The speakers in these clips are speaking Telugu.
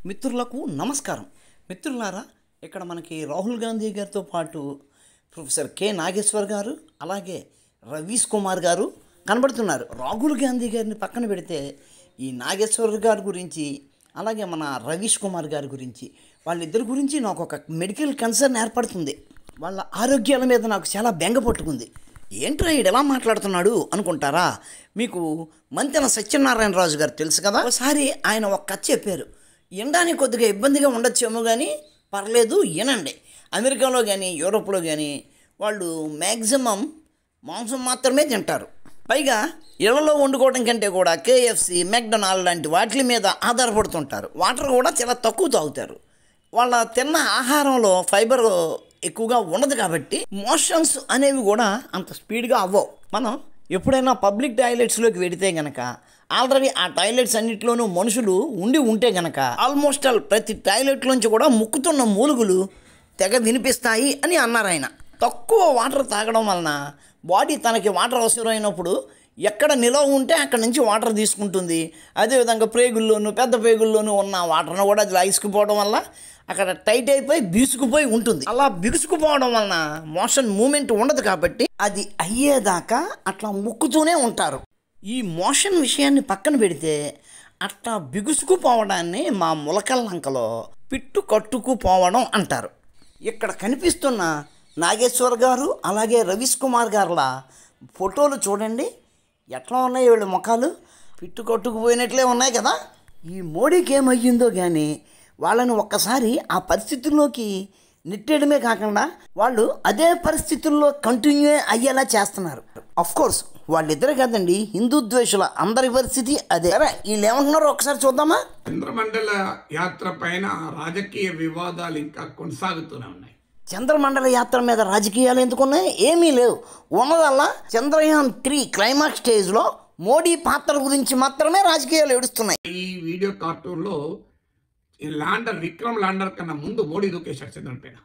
మిత్రులకు నమస్కారం మిత్రులారా ఇక్కడ మనకి రాహుల్ గాంధీ గారితో పాటు ప్రొఫెసర్ కె నాగేశ్వర్ గారు అలాగే రవీష్ కుమార్ గారు కనబడుతున్నారు రాహుల్ గాంధీ గారిని పక్కన పెడితే ఈ నాగేశ్వర్ గారి గురించి అలాగే మన రవీష్ కుమార్ గారి గురించి వాళ్ళిద్దరి గురించి నాకు ఒక మెడికల్ కన్సర్న్ ఏర్పడుతుంది వాళ్ళ ఆరోగ్యాల మీద నాకు చాలా బెంగ పట్టుకుంది ఏంట్రా ఈడు ఎలా మాట్లాడుతున్నాడు అనుకుంటారా మీకు మంతెన సత్యనారాయణ రాజు గారు తెలుసు కదా ఒకసారి ఆయన ఒక కథ చెప్పారు వినడానికి కొద్దిగా ఇబ్బందిగా ఉండొచ్చేమో కానీ పర్లేదు వినండి అమెరికాలో కానీ యూరోప్లో కానీ వాళ్ళు మ్యాక్సిమం మాంసం మాత్రమే తింటారు పైగా ఇళ్లలో వండుకోవడం కంటే కూడా కేఎఫ్సి మెక్డొనాల్డ్ లాంటి వాటి మీద ఆధారపడుతుంటారు వాటర్ కూడా చాలా తక్కువ తాగుతారు వాళ్ళ తిన్న ఆహారంలో ఫైబర్ ఎక్కువగా ఉండదు కాబట్టి మోషన్స్ అనేవి కూడా అంత స్పీడ్గా అవ్వవు మనం ఎప్పుడైనా పబ్లిక్ టాయిలెట్స్లోకి వెడితే గనక ఆల్రెడీ ఆ టాయిలెట్స్ అన్నింటిలోనూ మనుషులు ఉండి ఉంటే గనక ఆల్మోస్ట్ ఆల్ ప్రతి టాయిలెట్లోంచి కూడా ముక్కుతున్న మూలుగులు తెగ వినిపిస్తాయి అని అన్నారు ఆయన తక్కువ వాటర్ తాగడం వలన బాడీ తనకి వాటర్ అవసరమైనప్పుడు ఎక్కడ నిలవ ఉంటే అక్కడ నుంచి వాటర్ తీసుకుంటుంది అదేవిధంగా ప్రేగుల్లోను పెద్ద ప్రేగుల్లోనూ ఉన్న వాటర్ను కూడా అది లాగిసుకుపోవడం వల్ల అక్కడ టైట్ అయిపోయి బీసుకుపోయి ఉంటుంది అలా బిగుసుకుపోవడం వలన మోషన్ మూమెంట్ ఉండదు కాబట్టి అది అయ్యేదాకా అట్లా ముక్కుతూనే ఉంటారు ఈ మోషన్ విషయాన్ని పక్కన పెడితే అట్లా బిగుసుకుపోవడాన్ని మా ములకల్లంకలో పిట్టు కట్టుకుపోవడం అంటారు ఇక్కడ కనిపిస్తున్న నాగేశ్వర్ గారు అలాగే రవీష్ కుమార్ గారుల ఫోటోలు చూడండి ఎట్లా ఉన్నాయి వీళ్ళ ముఖాలు పిట్టు కొట్టుకుపోయినట్లే ఉన్నాయి కదా ఈ మోడీకి ఏమయ్యిందో కానీ వాళ్ళని ఒక్కసారి ఆ పరిస్థితుల్లోకి నెట్టేయడమే కాకుండా వాళ్ళు అదే పరిస్థితుల్లో కంటిన్యూ అయ్యేలా చేస్తున్నారు అఫ్ కోర్స్ వాళ్ళిద్దరే కదండి హిందూ ద్వేషుల అందరి పరిస్థితి అదే సరే వీళ్ళు ఏమంటున్నారో ఒకసారి చూద్దామా చంద్రమండల యాత్ర పైన రాజకీయ వివాదాలు ఇంకా కొనసాగుతూనే ఉన్నాయి చంద్రమండల యాత్ర మీద రాజకీయాలు ఎందుకున్నాయి ఏమీ లేవు ఉన్నదల్లా చంద్రయాన్ త్రీ క్లైమాక్స్ స్టేజ్లో మోడీ పాత్ర గురించి మాత్రమే రాజకీయాలు ఏడుస్తున్నాయి ఈ వీడియో కార్టూన్ లో ఈ ల్యాండర్ విక్రమ్ ల్యాండర్ కన్నా ముందు మోడీ దూకేశాడు చంద్రుని పైన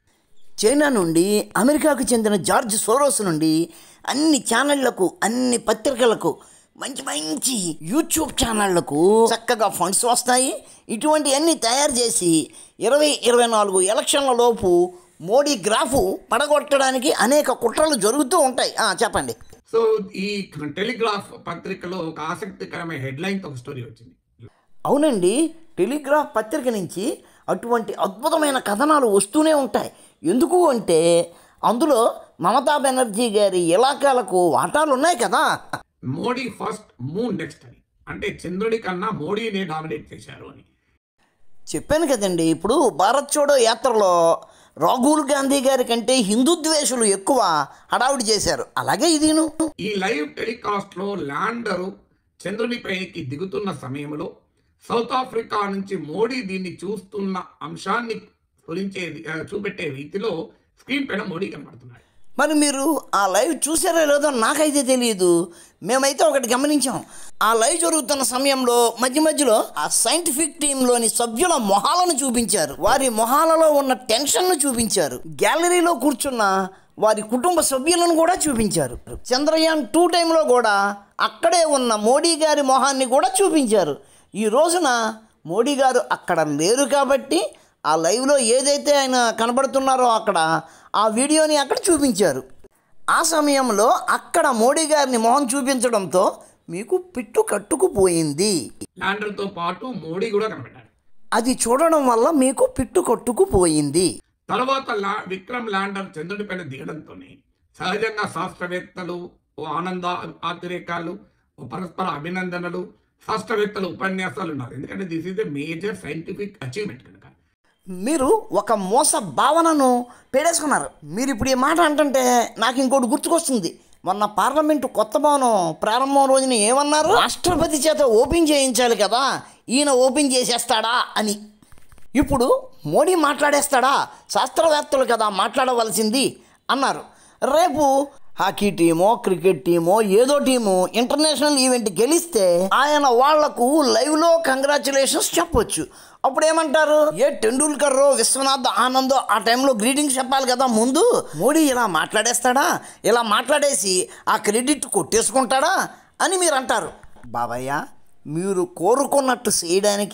చైనా నుండి అమెరికాకు చెందిన జార్జ్ సోరోస్ నుండి అన్ని ఛానళ్లకు అన్ని పత్రికలకు మంచి మంచి యూట్యూబ్ ఛానళ్లకు చక్కగా ఫండ్స్ వస్తాయి ఇటువంటివన్నీ తయారు చేసి ఇరవై ఇరవై నాలుగు ఎలక్షన్ల లోపు మోడీ గ్రాఫు పడగొట్టడానికి అనేక కుట్రలు జరుగుతూ ఉంటాయి ఆ, చెప్పండి సో ఈ టెలిగ్రాఫ్ పత్రికలో ఒక ఆసక్తికరమైన హెడ్లైన్ తో ఒక స్టోరీ వచ్చింది అవునండి టెలిగ్రాఫ్ పత్రిక నుంచి అటువంటి అద్భుతమైన కథనాలు వస్తూనే ఉంటాయి ఎందుకు అంటే అందులో మమతా బెనర్జీ గారి ఇలాకాలకు వాటాలు ఉన్నాయి కదా మోడీ ఫస్ట్ మూన్ నెక్స్ట్ అని అంటే చంద్రుడి కన్నా మోడీనే డామినేట్ చేశారు అని చెప్పాను కదండి ఇప్పుడు భారత్ చోడో యాత్రలో రాహుల్ గాంధీ గారి కంటే హిందూ ద్వేషులు ఎక్కువ హడావుడి చేశారు అలాగే ఇదిను ఈ లైవ్ టెలికాస్ట్ లో ల్యాండర్ చంద్రుని పైకి దిగుతున్న సమయంలో సౌత్ ఆఫ్రికా నుంచి మోడీ దీన్ని చూస్తున్న అంశాన్ని గురించే ఆ, చూపెట్టే రీతిలో స్క్రీన్ పైన మోడీ కనబడుతున్నాడు మరి మీరు ఆ లైవ్ చూసారో లేదో నాకైతే తెలియదు మేమైతే ఒకటి గమనించాం ఆ లైవ్ జరుగుతున్న సమయంలో మధ్య మధ్యలో ఆ సైంటిఫిక్ టీంలోని సభ్యుల మొహాలను చూపించారు వారి మొహాలలో ఉన్న టెన్షన్ను చూపించారు గ్యాలరీలో కూర్చున్న వారి కుటుంబ సభ్యులను కూడా చూపించారు చంద్రయాన్ టూ టైంలో కూడా అక్కడే ఉన్న మోడీ గారి మొహాన్ని కూడా చూపించారు ఈ రోజున మోడీ గారు అక్కడ లేరు కాబట్టి ఆ లైవ్లో ఏదైతే ఆయన కనబడుతున్నారో అక్కడ ఆ వీడియోని అక్కడ చూపించారు ఆ సమయంలో అక్కడ మోడీ గారిని మొహం చూపించడంతో మీకు పిట్టు కట్టుకుపోయింది ల్యాండర్ తో పాటు మోడీ కూడా కనబడ్డాడు అది చూడడం వల్ల మీకు పిట్టు కట్టుకుపోయింది తర్వాత లా విక్రమ్ ల్యాండర్ చంద్రుడి పైన దిగడంతోనే సహజంగా శాస్త్రవేత్తలు ఓ ఆనంద అతిరేకాలు ఓ పరస్పర అభినందనలు శాస్త్రవేత్తల ఉపన్యాసాలు ఉన్నారు ఎందుకంటే this is a major scientific achievement కనుక మీరు ఒక మోస భావనను పేడేసుకున్నారు మీరు ఇప్పుడు ఈ మాట అంటుంటే నాకు ఇంకోటి గుర్తుకొస్తుంది మొన్న పార్లమెంటు కొత్త భవనం ప్రారంభం రోజున ఏమన్నారు రాష్ట్రపతి చేత ఓపెన్ చేయించాలి కదా ఈయన ఓపెన్ చేసేస్తాడా అని ఇప్పుడు మోడీ మాట్లాడేస్తాడా శాస్త్రవేత్తలు కదా మాట్లాడవలసింది అన్నారు రేపు హాకీ టీమో క్రికెట్ టీమో ఏదో టీము ఇంటర్నేషనల్ ఈవెంట్ గెలిస్తే ఆయన వాళ్లకు లైవ్లో కంగ్రాచులేషన్స్ చెప్పొచ్చు అప్పుడు ఏమంటారు ఏ టెండూల్కర్ విశ్వనాథ్ ఆనందో ఆ టైంలో గ్రీటింగ్స్ చెప్పాలి కదా ముందు మోడీ ఇలా మాట్లాడేస్తాడా ఇలా మాట్లాడేసి ఆ క్రెడిట్ కొట్టేసుకుంటాడా అని మీరు అంటారు బాబయ్య మీరు కోరుకున్నట్టు చేయడానికి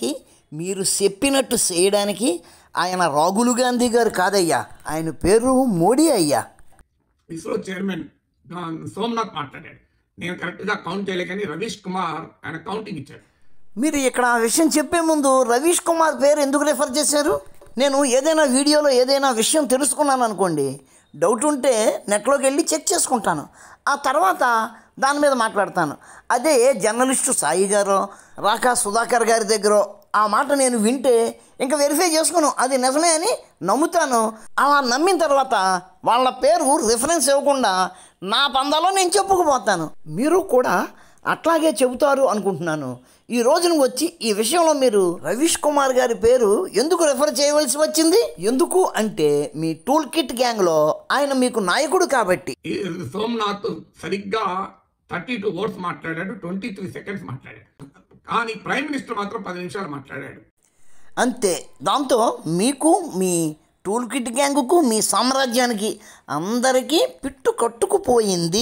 మీరు చెప్పినట్టు చేయడానికి ఆయన రాహుల్ గాంధీ గారు కాదయ్యా ఆయన పేరు మోడీ అయ్యా ఇస్రో చైర్మన్ ఆ, సోమనాథ్ మాట్లాడాడు నేను కరెక్ట్గా కౌంట్ చేయలేకని రవీష్ కుమార్ ఆయన కౌంటింగ్ ఇచ్చాడు మీరు ఇక్కడ ఆ విషయం చెప్పే ముందు రవీష్ కుమార్ పేరు ఎందుకు రిఫర్ చేశారు నేను ఏదైనా వీడియోలో ఏదైనా విషయం తెలుసుకున్నాను అనుకోండి డౌట్ ఉంటే నెట్లోకి వెళ్ళి చెక్ చేసుకుంటాను ఆ తర్వాత దాని మీద మాట్లాడతాను అదే ఏ జర్నలిస్టు సాయి గారో రాకా సుధాకర్ గారి దగ్గర ఆ మాట నేను వింటే ఇంకా వెరిఫై చేసుకును అది నిజమే అని నమ్ముతాను అలా నమ్మిన తర్వాత వాళ్ళ పేరు రిఫరెన్స్ ఇవ్వకుండా నా పందాలో నేను చెప్పుకుపోతాను మీరు కూడా అట్లాగే చెబుతారు అనుకుంటున్నాను ఈ రోజున వచ్చి ఈ విషయంలో మీరు రవీష్ కుమార్ గారి పేరు ఎందుకు రెఫర్ చేయవలసి వచ్చింది ఎందుకు అంటే మీ టూల్ కిట్ గ్యాంగ్లో ఆయన మీకు నాయకుడు కాబట్టి ఈ సోమనాథ్ సరిగ్గా థర్టీ టూ వర్డ్స్ మాట్లాడాడు ట్వంటీ త్రీ సెకండ్స్ మాట్లాడాడు కానీ ప్రైమ్ మినిస్టర్ మాత్రం పది నిమిషాలు మాట్లాడాడు అంతే దాంతో మీకు మీ టూల్ కిట్ గ్యాంగుకు మీ సామ్రాజ్యానికి అందరికీ పిట్టు కట్టుకుపోయింది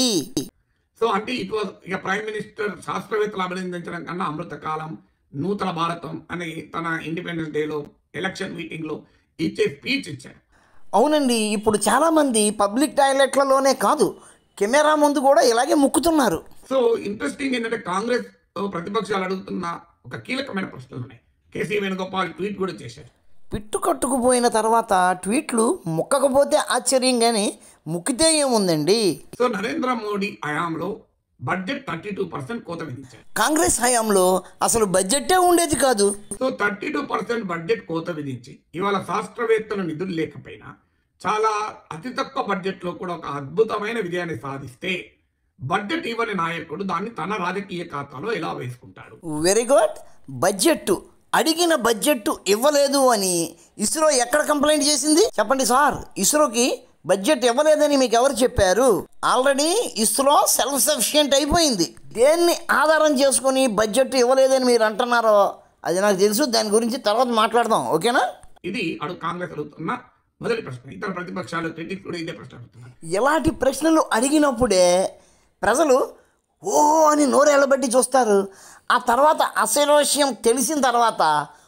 సో అంటే ఇట్ వాజ్ ఇక ప్రైమ్ మినిస్టర్ శాస్త్రవేత్తలు అభినందించడం కన్నా అమృతకాలం నూతన భారతం అని తన ఇండిపెండెన్స్ డేలో ఎలక్షన్ మీటింగ్లో ఇచ్చే స్పీచ్ ఇచ్చారు అవునండి ఇప్పుడు చాలామంది పబ్లిక్ టాయిలెట్లలోనే కాదు కెమెరా ముందు కూడా ఇలాగే ముక్కుతున్నారు సో ఇంట్రెస్టింగ్ ఏంటంటే కాంగ్రెస్ ప్రతిపక్షాలు అడుగుతున్న ఒక కీలకమైన ప్రశ్నలు ఉన్నాయి కేసీ వేణుగోపాల్ ట్వీట్ కూడా చేశారు పిట్టు కట్టుకుపోయిన తర్వాత ట్వీట్లు ముక్కకపోతే ఆశ్చర్యం కానీ ముక్కితే ఏముందండి సో నరేంద్ర మోడీ హయాంలో బడ్జెట్ థర్టీ టూ పర్సెంట్ కోత విధించారు కాంగ్రెస్ హయాంలో అసలు బడ్జెటే ఉండేది కాదు so thirty two percent budget కోత విధించి ఇవాళ శాస్త్రవేత్తలు నిధులు లేకపోయినా చాలా అతి తక్కువ బడ్జెట్లో కూడా ఒక అద్భుతమైన విజయాన్ని సాధిస్తే బడ్జెట్ ఇవ్వని నాయకుడు దాన్ని తన రాజకీయ ఖాతాలో ఎలా వేసుకుంటాడు వెరీ గుడ్ బడ్జెట్ అడిగిన బడ్జెట్ ఇవ్వలేదు అని ఇస్రో ఎక్కడ కంప్లైంట్ చేసింది చెప్పండి సార్ ఇస్రోకి బడ్జెట్ ఇవ్వలేదని మీకు ఎవరు చెప్పారు ఆల్రెడీ ఇస్రో సెల్ఫ్ సఫిషియెంట్ అయిపోయింది దేన్ని ఆధారం చేసుకొని బడ్జెట్ ఇవ్వలేదని మీరు అంటున్నారో అది నాకు తెలుసు దాని గురించి తర్వాత మాట్లాడదాం ఓకేనా ఇది అడు కాంగ్రెస్ అడుగుతున్న మొదటి ప్రశ్న ఇతర ప్రతిపక్షాలు క్రిటిక్స్ కూడా ఇదే ప్రశ్న అడుగుతున్నారు ఇలాంటి ప్రశ్నలు అడిగినప్పుడే ప్రజలు ఓహో అని నోరెళ్ళబెట్టి చూస్తారు ఆ తర్వాత అసలు విషయం తెలిసిన తర్వాత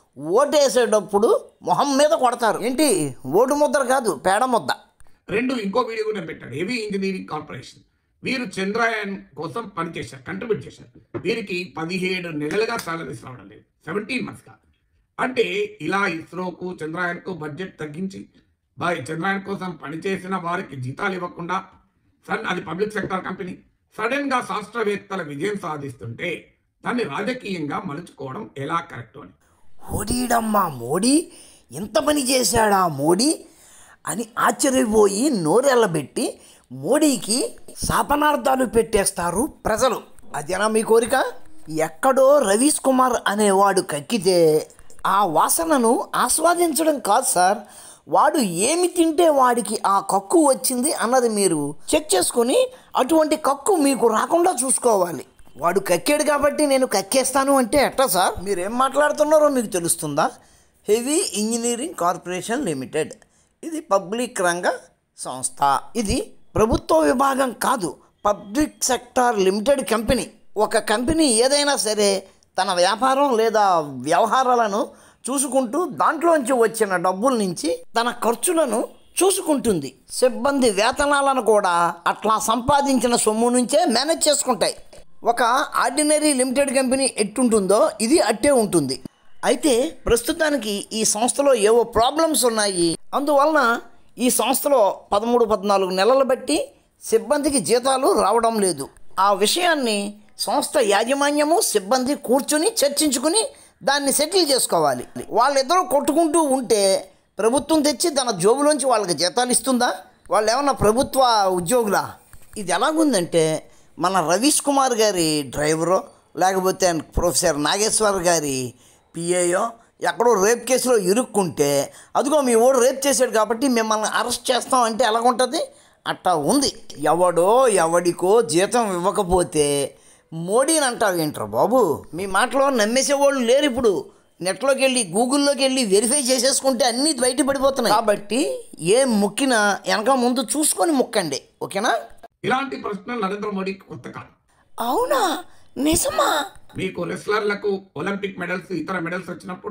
ఓటేసేటప్పుడు మొహం మీద కొడతారు ఏంటి ఓటు ముద్ర కాదు పేడ ముద్ద రెండు ఇంకో వీడియో కూడా నేను పెట్టాడు హెవీ ఇంజనీరింగ్ కార్పొరేషన్ వీరు చంద్రయాన్ కోసం పనిచేశారు కంట్రిబ్యూట్ చేశారు వీరికి పదిహేడు నెలలుగా సాలరీస్ రావడం లేదు సెవెంటీన్ మంత్స్గా అంటే ఇలా ఇస్రోకు చంద్రయాన్కు బడ్జెట్ తగ్గించి బాయ్ చంద్రయాన్ కోసం పనిచేసిన వారికి జీతాలు ఇవ్వకుండా సన్ అది పబ్లిక్ సెక్టర్ కంపెనీ సడన్ గా శాస్త్రవేత్తల విజయం సాధిస్తుంటే దాన్ని రాజకీయంగా మలుచుకోవడం ఎలా కరెక్ట్ అని ఓడీడమ్మా మోడీ ఇంత పని చేశాడా మోడీ అని ఆశ్చర్యపోయి నోరెళ్ళబెట్టి మోడీకి శాపనార్థాలు పెట్టేస్తారు ప్రజలు అదేనా మీ కోరిక ఎక్కడో రవీష్ కుమార్ అనేవాడు కక్కితే ఆ వాసనను ఆస్వాదించడం కాదు సార్ వాడు ఏమి తింటే వాడికి ఆ కక్కు వచ్చింది అన్నది మీరు చెక్ చేసుకొని అటువంటి కక్కు మీకు రాకుండా చూసుకోవాలి వాడు కక్కాడు కాబట్టి నేను కక్కేస్తాను అంటే ఎట్టా సార్ మీరు ఏం మాట్లాడుతున్నారో మీకు తెలుస్తుందా హెవీ ఇంజనీరింగ్ కార్పొరేషన్ లిమిటెడ్ ఇది పబ్లిక్ రంగ సంస్థ ఇది ప్రభుత్వ విభాగం కాదు పబ్లిక్ సెక్టార్ లిమిటెడ్ కంపెనీ ఒక కంపెనీ ఏదైనా సరే తన వ్యాపారం లేదా వ్యవహారాలను చూసుకుంటూ దాంట్లోంచి వచ్చిన డబ్బుల నుంచి తన ఖర్చులను చూసుకుంటుంది సిబ్బంది వేతనాలను కూడా అట్లా సంపాదించిన సొమ్ము నుంచే మేనేజ్ చేసుకుంటాయి ఒక ఆర్డినరీ లిమిటెడ్ కంపెనీ ఎట్టుంటుందో ఇది అట్టే ఉంటుంది అయితే ప్రస్తుతానికి ఈ సంస్థలో ఏవో ప్రాబ్లమ్స్ ఉన్నాయి అందువలన ఈ సంస్థలో పదమూడు పద్నాలుగు నెలలు బట్టి సిబ్బందికి జీతాలు రావడం లేదు ఆ విషయాన్ని సంస్థ యాజమాన్యము సిబ్బంది కూర్చుని చర్చించుకుని దాన్ని సెటిల్ చేసుకోవాలి వాళ్ళిద్దరూ కొట్టుకుంటూ ఉంటే ప్రభుత్వం తెచ్చి తన జోబులోంచి వాళ్ళకి జీతాలు ఇస్తుందా వాళ్ళు ఏమన్నా ప్రభుత్వ ఉద్యోగులా ఇది ఎలాగుందంటే మన రవీష్ కుమార్ గారి డ్రైవరో లేకపోతే ప్రొఫెసర్ నాగేశ్వర్ గారి పిఏయో ఎక్కడో రేప్ కేసులో ఇరుక్కుంటే అదిగో మీ ఓడు రేప్ చేశాడు కాబట్టి మిమ్మల్ని అరెస్ట్ చేస్తాం అంటే ఎలాగుంటుంది అట్టా ఉంది ఎవడో ఎవడికో జీతం ఇవ్వకపోతే మోడీని అంటావు ఏంట్రా బాబు మీ మాటలో నమ్మేసేవాళ్ళు లేరు ఇప్పుడు నెట్లోకి వెళ్ళి గూగుల్లోకి వెళ్ళి వెరిఫై చేసేసుకుంటే అన్నీ బయట పడిపోతున్నాయి కాబట్టి ఏం ముక్కినా వెనక ముందు చూసుకొని ముక్కండి ఓకేనా ఇలాంటి ప్రశ్నలు నరేంద్ర మోడీకి కొత్త కాదు అవునా నిజమా మీకు రెస్లర్లకు ఒలింపిక్ మెడల్స్ ఇతర మెడల్స్ వచ్చినప్పుడు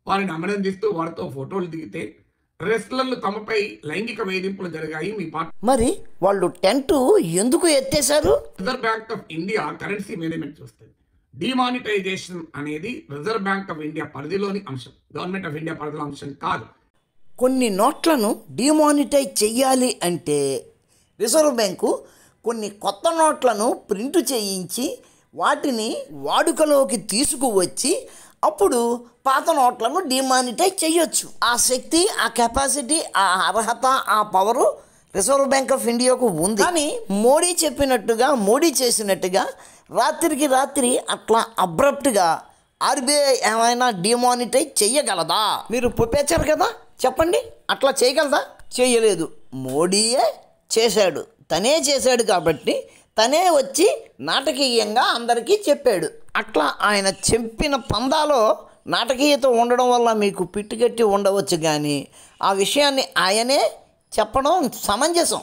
వారిని అభినందిస్తూ వారితో ఫోటోలు దిగితే రెస్లర్లు తమపై లైంగిక వేధింపులు జరిగాయి మీ పార్టీ మరి వాళ్ళు టెంట్ ఎందుకు ఎత్తేశారు Reserve Bank of India currency management చూస్తుంది డిమానిటైజేషన్ అనేది రిజర్వ్ బ్యాంక్ ఆఫ్ ఇండియా పరిధిలోని అంశం గవర్నమెంట్ ఆఫ్ ఇండియా పరిధిలో అంశం కాదు కొన్ని నోట్లను డిమానిటైజ్ చెయ్యాలి అంటే రిజర్వ్ బ్యాంకు కొన్ని కొత్త నోట్లను ప్రింట్ చేయించి వాటిని వాడుకలోకి తీసుకువచ్చి అప్పుడు పాత నోట్లను డిమానిటైజ్ చేయొచ్చు ఆ శక్తి ఆ కెపాసిటీ ఆ అర్హత ఆ పవరు రిజర్వ్ బ్యాంక్ ఆఫ్ ఇండియాకు ఉంది కానీ మోడీ చెప్పినట్టుగా మోడీ చేసినట్టుగా రాత్రికి రాత్రి అట్లా అబ్రప్ట్గా ఆర్బీఐ ఏమైనా డిమానిటైజ్ చెయ్యగలదా మీరు పుప్పేచ్చారు కదా చెప్పండి అట్లా చేయగలదా చేయలేదు మోడీయే చేశాడు తనే చేశాడు కాబట్టి తనే వచ్చి నాటకీయంగా అందరికీ చెప్పాడు అట్లా ఆయన చెప్పిన పందాలో నాటకీయత ఉండడం వల్ల మీకు పిట్టుకట్టి ఉండవచ్చు కానీ ఆ విషయాన్ని ఆయనే చెప్పడం సమంజసం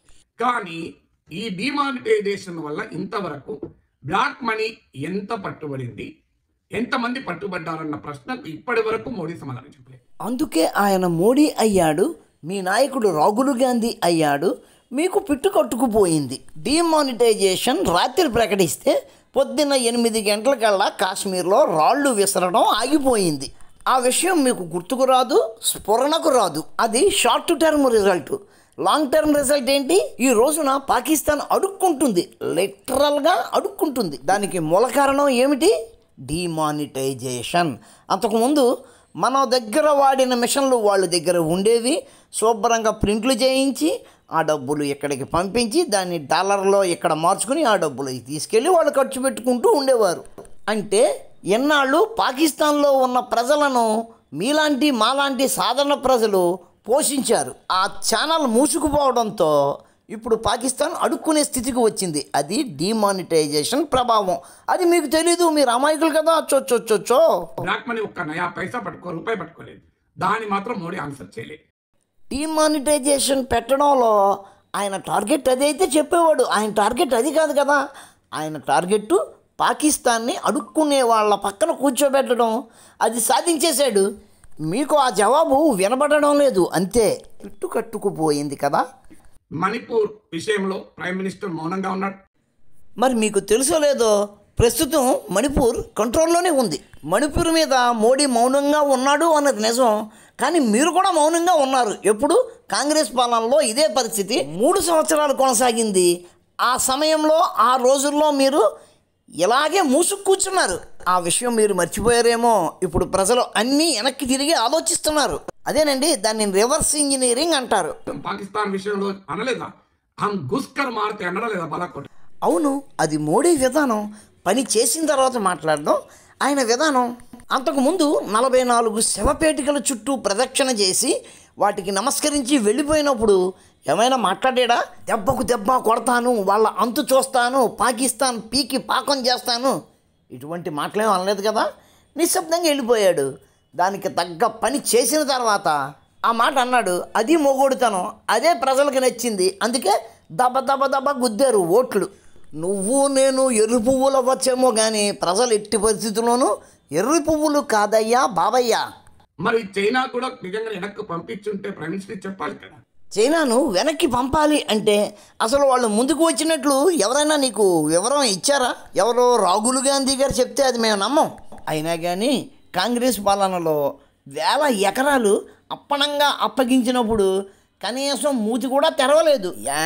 కానీ ఈ డిమానిటైజేషన్ వల్ల ఇంతవరకు బ్లాక్ మనీ ఎంత పట్టుబడింది ఎంతమంది పట్టుబడ్డారన్న ప్రశ్నకు ఇప్పటి వరకు మోడీ సమాధానం చెప్పలేదు అందుకే ఆయన మోడీ అయ్యాడు మీ నాయకుడు రాహుల్ గాంధీ అయ్యాడు మీకు పిట్టు కట్టుకుపోయింది డిమానిటైజేషన్ రాత్రి ప్రకటిస్తే పొద్దున్న ఎనిమిది గంటలకల్లా కాశ్మీర్లో రాళ్ళు విసరడం ఆగిపోయింది ఆ విషయం మీకు గుర్తుకు రాదు స్ఫురణకు రాదు అది short term result long term result ఏంటి ఈ రోజున పాకిస్తాన్ అడుక్కుంటుంది లిటరల్గా అడుక్కుంటుంది దానికి మూల కారణం ఏమిటి డిమానిటైజేషన్ అంతకుముందు మన దగ్గర వాడిన మిషన్లు వాళ్ళ దగ్గర ఉండేవి శుభ్రంగా ప్రింట్లు చేయించి ఆ డబ్బులు ఇక్కడికి పంపించి దాన్ని డాలర్లో ఇక్కడ మార్చుకుని ఆ డబ్బులు తీసుకెళ్ళి వాళ్ళు ఖర్చు పెట్టుకుంటూ ఉండేవారు అంటే ఎన్నాళ్ళు పాకిస్తాన్లో ఉన్న ప్రజలను మీలాంటి మాలాంటి సాధారణ ప్రజలు పోషించారు ఆ ఛానల్ మూసుకుపోవడంతో ఇప్పుడు పాకిస్తాన్ అడుక్కునే స్థితికి వచ్చింది అది డిమానిటైజేషన్ ప్రభావం అది మీకు తెలీదు మీరు అమాయకులు కదా చో చో చో చో బ్లాక్ మనీ ఒక్క నయా పైసా పట్టుకో రూపాయి పట్టుకోలేదు దాన్ని మాత్రం మోడీ ఆన్సర్ చేయలేదు డిమానిటైజేషన్ పెట్టడంలో ఆయన టార్గెట్ అది అయితే చెప్పేవాడు ఆయన టార్గెట్ అది కాదు కదా ఆయన టార్గెట్ పాకిస్తాన్ని అడుక్కునే వాళ్ళ పక్కన కూర్చోబెట్టడం అది సాధించేశాడు మీకు ఆ జవాబు వినబడడం లేదు అంతే పిట్టు కట్టుకుపోయింది కదా మణిపూర్ విషయంలో ప్రైమ్ మినిస్టర్ మౌనంగా ఉన్నాడు మరి మీకు తెలుసో లేదో ప్రస్తుతం మణిపూర్ కంట్రోల్లోనే ఉంది మణిపూర్ మీద మోడీ మౌనంగా ఉన్నాడు అన్నది నిజం కానీ మీరు కూడా మౌనంగా ఉన్నారు ఎప్పుడు కాంగ్రెస్ పాలనలో ఇదే పరిస్థితి మూడు సంవత్సరాలు కొనసాగింది ఆ సమయంలో ఆ రోజుల్లో మీరు ఇలాగే మూసుకు కూర్చున్నారు ఆ విషయం మీరు మర్చిపోయారేమో ఇప్పుడు ప్రజలు అన్నీ వెనక్కి తిరిగి ఆలోచిస్తున్నారు అదేనండి దాన్ని రివర్స్ ఇంజనీరింగ్ అంటారు పాకిస్తాన్ విషయంలో అనలేదా హమ్ గుస్కర్ మారితే అనలేదా బాలాకోట్ అవును అది మోడీ విధానం పని చేసిన తర్వాత మాట్లాడడం ఆయన విధానం అంతకుముందు నలభై నాలుగు శవపేటికల చుట్టూ ప్రదక్షిణ చేసి వాటికి నమస్కరించి వెళ్ళిపోయినప్పుడు ఏమైనా మాట్లాడాడా దెబ్బకు దెబ్బ కొడతాను వాళ్ళ అంతు చూస్తాను పాకిస్తాన్ పీకి పాకం చేస్తాను ఇటువంటి మాటలేం అనలేదు కదా నిశ్శబ్దంగా వెళ్ళిపోయాడు దానికి తగ్గ పని చేసిన తర్వాత ఆ మాట అన్నాడు అది మొగోడుతనం అదే ప్రజలకు నచ్చింది అందుకే దబ దబ దబ గుద్దారు ఓట్లు నువ్వు నేను ఎర్రి పువ్వులు అవ్వచ్చేమో కానీ ప్రజలు ఎట్టి పరిస్థితుల్లోనూ ఎర్రి పువ్వులు కాదయ్యా బాబయ్యా మరి చైనా కూడా నిజంగా వెనక్కి పంపించుంటే ప్రైమ్ మినిస్టర్ చెప్పాలి కదా చైనాను వెనక్కి పంపాలి అంటే అసలు వాళ్ళు ముందుకు వచ్చినట్లు ఎవరైనా నీకు వివరం ఇచ్చారా ఎవరో రాహుల్ గాంధీ గారు చెప్తే అది మేము నమ్మం అయినా కానీ కాంగ్రెస్ పాలనలో వేల ఎకరాలు అప్పనంగా అప్పగించినప్పుడు కనీసం మూతి కూడా తెరవలేదు యా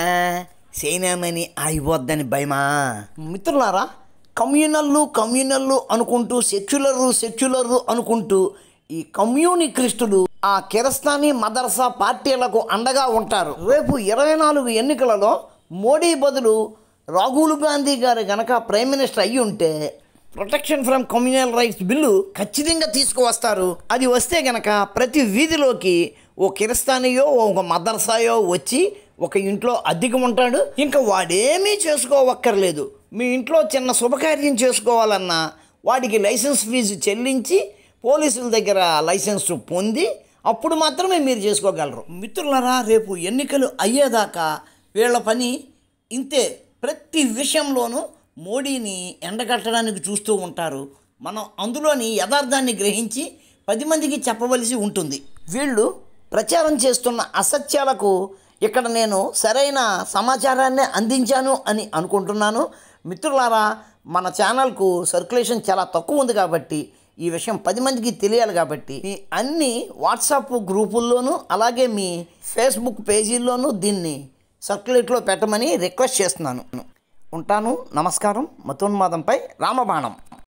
సైనామని ఆగిపోద్దని భయమా మిత్రులారా కమ్యూనల్లు కమ్యూనల్లు అనుకుంటూ సెక్యులర్రు సెక్యులర్రు అనుకుంటూ ఈ కమ్యూనిక్రిస్టులు ఆ కిరస్తానీ మదర్సా పార్టీలకు అండగా ఉంటారు రేపు ఇరవై నాలుగు ఎన్నికలలో మోడీ బదులు రాహుల్ గాంధీ గారు గనక ప్రైమ్ మినిస్టర్ అయ్యి ఉంటే protection from communal rights bill ఖచ్చితంగా తీసుకువస్తారు అది వస్తే గనక ప్రతి వీధిలోకి ఓ కిరస్తానియో ఒక మదర్సాయో వచ్చి ఒక ఇంట్లో అద్దెకు ఉంటాడు ఇంకా వాడేమీ చేసుకోవక్కర్లేదు మీ ఇంట్లో చిన్న శుభకార్యం చేసుకోవాలన్నా వాడికి లైసెన్స్ ఫీజు చెల్లించి పోలీసుల దగ్గర లైసెన్స్ పొంది అప్పుడు మాత్రమే మీరు చేసుకోగలరు మిత్రులరా రేపు ఎన్నికలు అయ్యేదాకా వీళ్ళ పని ఇంతే ప్రతి విషయంలోనూ మోడీని ఎండగట్టడానికి చూస్తూ ఉంటారు మనం అందులోని యథార్థాన్ని గ్రహించి పది మందికి చెప్పవలసి ఉంటుంది వీళ్ళు ప్రచారం చేస్తున్న అసత్యాలకు ఇక్కడ నేను సరైన సమాచారాన్ని అందించాను అని అనుకుంటున్నాను మిత్రులారా మన ఛానల్కు సర్క్యులేషన్ చాలా తక్కువ ఉంది కాబట్టి ఈ విషయం పది మందికి తెలియాలి కాబట్టి మీ అన్ని వాట్సాప్ గ్రూపుల్లోనూ అలాగే మీ ఫేస్బుక్ పేజీల్లోనూ దీన్ని సర్క్యులేట్లో పెట్టమని రిక్వెస్ట్ చేస్తున్నాను ఉంటాను నమస్కారం మతోన్మాదంపై రామబాణం